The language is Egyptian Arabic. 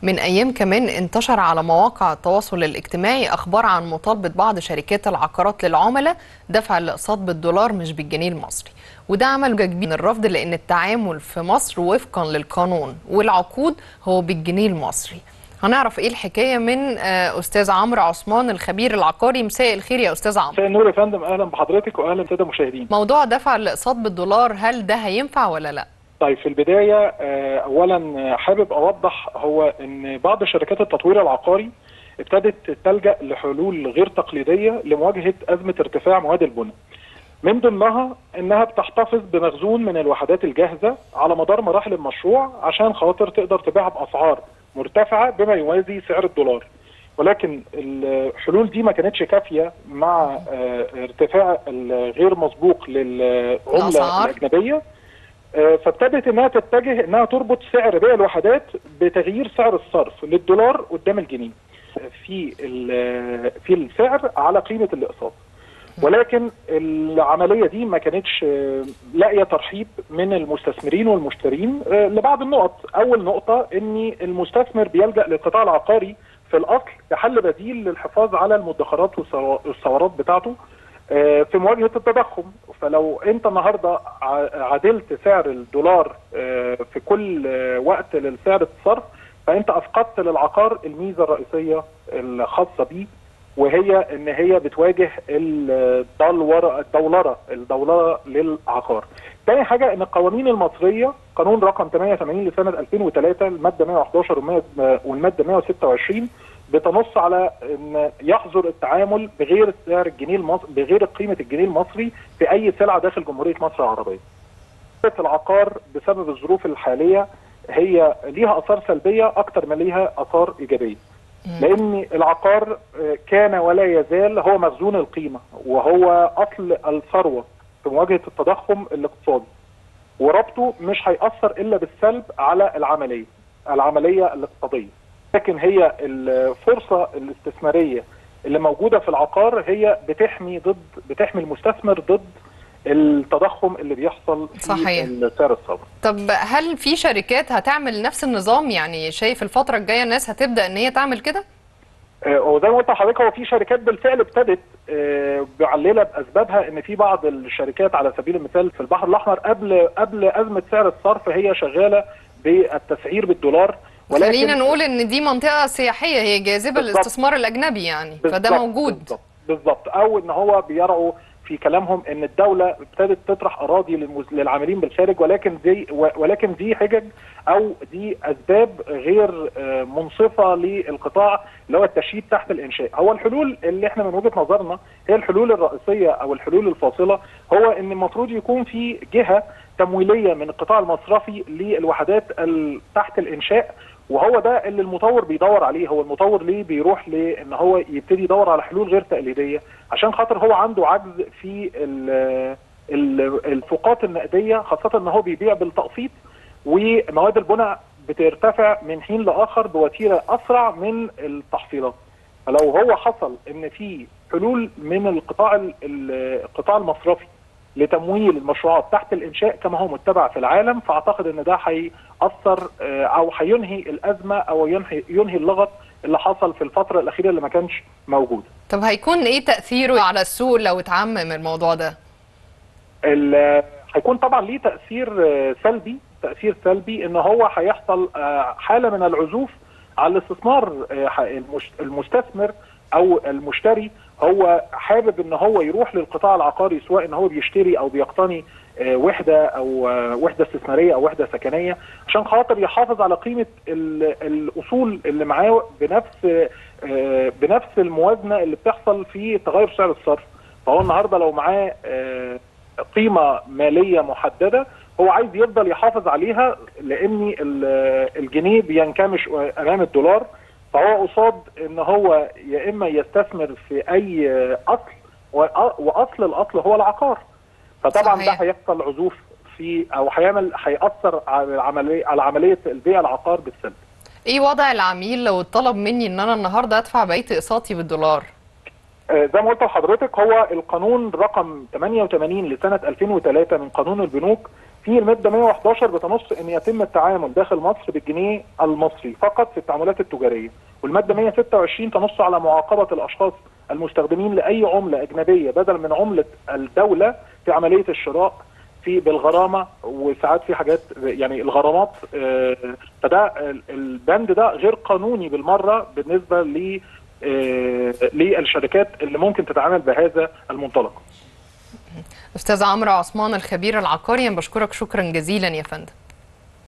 من أيام كمان انتشر على مواقع التواصل الاجتماعي أخبار عن مطالبة بعض شركات العقارات للعملاء دفع الأقساط بالدولار مش بالجنيه المصري وده عمل كبير من الرفض لأن التعامل في مصر وفقا للقانون والعقود هو بالجنيه المصري هنعرف ايه الحكايه من استاذ عمرو عثمان الخبير العقاري مساء الخير يا استاذ عمرو مساء النور يا فندم اهلا بحضرتك واهلا بالساده المشاهدين موضوع دفع الاقساط بالدولار هل ده هينفع ولا لا طيب في البدايه اولا حابب اوضح هو ان بعض شركات التطوير العقاري ابتدت تلجا لحلول غير تقليديه لمواجهه ازمه ارتفاع مواد البناء من ضمنها انها بتحتفظ بمخزون من الوحدات الجاهزه على مدار مراحل المشروع عشان خاطر تقدر تبيعها باسعار مرتفعه بما يوازي سعر الدولار ولكن الحلول دي ما كانتش كافيه مع ارتفاع الغير مسبوق للعمله الاجنبيه فابتدت انها تتجه انها تربط سعر بيع الوحدات بتغيير سعر الصرف للدولار قدام الجنيه في في السعر على قيمه الاقساط ولكن العمليه دي ما كانتش لاقيه ترحيب من المستثمرين والمشترين لبعض النقط، اول نقطه ان المستثمر بيلجا للقطاع العقاري في الاصل كحل بديل للحفاظ على المدخرات والثورات بتاعته في مواجهه التضخم، فلو انت النهارده عدلت سعر الدولار في كل وقت لسعر الصرف فانت افقدت للعقار الميزه الرئيسيه الخاصه بيه وهي ان هي بتواجه الدولره الدولره الدولره للعقار. تاني حاجه ان القوانين المصريه قانون رقم 88 لسنه 2003 الماده 111 والماده 126 بتنص على ان يحظر التعامل بغير سعر الجنيه المصري بغير قيمه الجنيه المصري في اي سلعه داخل جمهوريه مصر العربيه. العقار بسبب الظروف الحاليه هي ليها اثار سلبيه اكتر ما ليها اثار ايجابيه. لان العقار كان ولا يزال هو مخزون القيمه وهو اصل الثروه في مواجهه التضخم الاقتصادي وربطه مش هيأثر الا بالسلب على العمليه العمليه الاقتصاديه لكن هي الفرصه الاستثماريه اللي موجوده في العقار هي بتحمي ضد بتحمي المستثمر ضد التضخم اللي بيحصل في صحيح. سعر الصرف طب هل في شركات هتعمل نفس النظام يعني شايف الفتره الجايه الناس هتبدا ان هي تعمل كده وزي ما قلت لحضرتك هو في شركات بالفعل ابتدت معلله باسبابها ان في بعض الشركات على سبيل المثال في البحر الاحمر قبل قبل ازمه سعر الصرف هي شغاله بالتسعير بالدولار ولكن خلينا نقول ان دي منطقه سياحيه هي جاذبه للاستثمار الاجنبي يعني فده موجود بالظبط بالظبط او ان هو بيرعوا في كلامهم ان الدوله ابتدت تطرح اراضي للمز... للعاملين بالخارج ولكن دي ولكن دي حجج او دي اسباب غير منصفه للقطاع اللي هو التشييد تحت الانشاء، هو الحلول اللي احنا من وجهه نظرنا هي الحلول الرئيسيه او الحلول الفاصله هو ان المفروض يكون في جهه تمويليه من القطاع المصرفي للوحدات تحت الانشاء وهو ده اللي المطور بيدور عليه هو المطور ليه بيروح لان هو يبتدي يدور على حلول غير تقليديه عشان خاطر هو عنده عجز في الفوقات النقديه خاصه ان هو بيبيع بالتقسيط ومواد البناء بترتفع من حين لاخر بوتيره اسرع من التحصيلات فلو هو حصل ان في حلول من القطاع القطاع المصرفي لتمويل المشروعات تحت الانشاء كما هو متبع في العالم فاعتقد ان ده هيأثر او هينهي الازمه او ينهي ينهي اللغط اللي حصل في الفتره الاخيره اللي ما كانش موجود. طب هيكون ايه تاثيره على السوق لو اتعمم الموضوع ده؟ هيكون طبعا ليه تاثير سلبي تاثير سلبي ان هو هيحصل حاله من العزوف على الاستثمار المستثمر او المشتري هو حابب ان هو يروح للقطاع العقاري سواء ان هو بيشتري او بيقتني وحده او وحده استثماريه او وحده سكنيه عشان خاطر يحافظ على قيمه الاصول اللي معاه بنفس بنفس الموازنه اللي بتحصل في تغير سعر الصرف فهو النهارده لو معاه قيمه ماليه محدده هو عايز يفضل يحافظ عليها لان الجنيه بينكمش امام الدولار فهو قصاد ان هو يا اما يستثمر في اي اصل واصل الاصل هو العقار فطبعا صحيح. ده هيحصل عزوف في او هيعمل هياثر على عمليه على عمليه البيع العقار بالسلب ايه وضع العميل لو طلب مني ان انا النهارده ادفع بقيه اقساطي بالدولار آه زي ما قلت لحضرتك هو القانون رقم 88 لسنه 2003 من قانون البنوك في الماده 111 بتنص ان يتم التعامل داخل مصر بالجنيه المصري فقط في التعاملات التجاريه والماده 126 تنص على معاقبه الاشخاص المستخدمين لاي عمله اجنبيه بدل من عمله الدوله في عمليه الشراء في بالغرامه وساعات في حاجات يعني الغرامات آه، فده ال- البند ده غير قانوني بالمره بالنسبه ل آه، للشركات اللي ممكن تتعامل بهذا المنطلق استاذ عمرو عثمان الخبير العقاري أنا بشكرك شكرا جزيلا يا فندم